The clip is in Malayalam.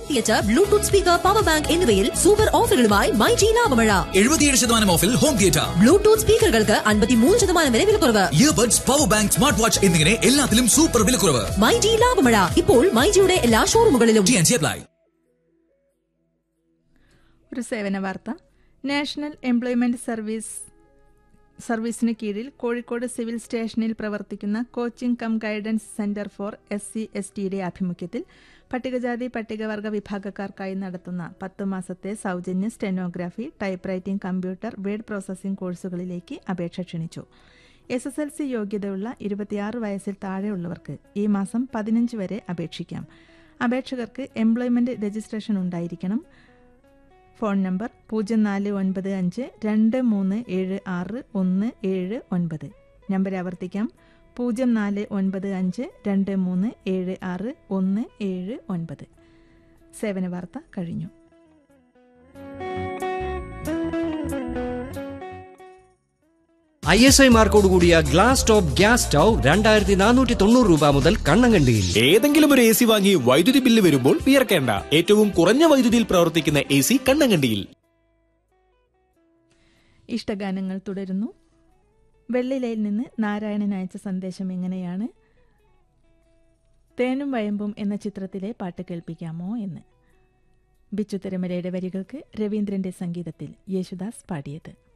theatre Bluetooth speaker power bank എന്നിവയിൽ സൂപ്പർ ഓഫറുകളുമായി മൈ ജി ലാഭമഴ എഴുപത്തിയേഴ് ശതമാനം ഓഫിൽ ഹോം തിയേറ്റർ ബ്ലൂടൂത്ത് സ്പീക്കറുകൾക്ക് അൻപത്തിമൂന്ന് ശതമാനം വരെ വിലക്കുറവ് earbuds power bank smart watch എന്നിങ്ങനെ എല്ലാത്തിലും സൂപ്പർ വിലക്കുറവ് മൈ ജി ലാഭമഴ ഇപ്പോൾ മൈ ജിയുടെ എല്ലാ ഷോറൂമുകളിലും ടി ആൻഡ് സി അപ്ലൈ ഒരു സേവന വാർത്ത നാഷണൽ എംപ്ലോയ്മെന്റ് സർവീസ് സർവീസിന് കീഴിൽ കോഴിക്കോട് സിവിൽ സ്റ്റേഷനിൽ പ്രവർത്തിക്കുന്ന coaching cum guidance centre for S C S ടിയുടെ ആഭിമുഖ്യത്തിൽ പട്ടികജാതി പട്ടികവർഗ വിഭാഗക്കാർക്കായി നടത്തുന്ന പത്ത് മാസത്തെ സൗജന്യ stenography type writing computer word processing കോഴ്സുകളിലേക്ക് അപേക്ഷ ക്ഷണിച്ചു എസ് എസ് എൽ സി യോഗ്യതയുള്ള ഇരുപത്തിയാറ് വയസ്സിൽ താഴെയുള്ളവർക്ക് ഈ മാസം പതിനഞ്ച് വരെ അപേക്ഷിക്കാം അപേക്ഷകർക്ക് എംപ്ലോയ്മെന്റ് രജിസ്ട്രേഷൻ ഉണ്ടായിരിക്കണം ഫോൺ നമ്പർ പൂജ്യം നാല് ഒൻപത് അഞ്ച് രണ്ട് മൂന്ന് ഏഴ് ആറ് ഒന്ന് ഏഴ് ഒൻപത് നമ്പർ ആവർത്തിക്കാം പൂജ്യം നാല് ഒൻപത് അഞ്ച് രണ്ട് മൂന്ന് ഏഴ് ആറ് ഒന്ന് ഏഴ് ഒൻപത് സേവന വാർത്ത കഴിഞ്ഞു ഐ എസ് ഐ മാർക്കോട് കൂടിയ ഗ്ലാസ് ടോപ്പ് ഗ്യാസ് സ്റ്റൗ രണ്ടായിരത്തി നാനൂറ്റി തൊണ്ണൂറ് രൂപ മുതൽ കണ്ണങ്കണ്ടിയിൽ ഏതെങ്കിലും ഒരു എ സി വാങ്ങി വൈദ്യുതി ബില്ല് വരുമ്പോൾ വിയർക്കേണ്ട ഏറ്റവും കുറഞ്ഞ വൈദ്യുതിയിൽ പ്രവർത്തിക്കുന്ന എ സി കണ്ണങ്കണ്ടിയിൽ ഇഷ്ടഗാനങ്ങൾ തുടരുന്നു വെള്ളിലയിൽ നിന്ന് നാരായണൻ അയച്ച സന്ദേശം എങ്ങനെയാണ് തേനും വയമ്പും എന്ന ചിത്രത്തിലെ പാട്ട് കേൾപ്പിക്കാമോ എന്ന് ബിച്ചു തിരുമലയുടെ വരികൾക്ക് രവീന്ദ്രന്റെ സംഗീതത്തിൽ യേശുദാസ് പാടിയത്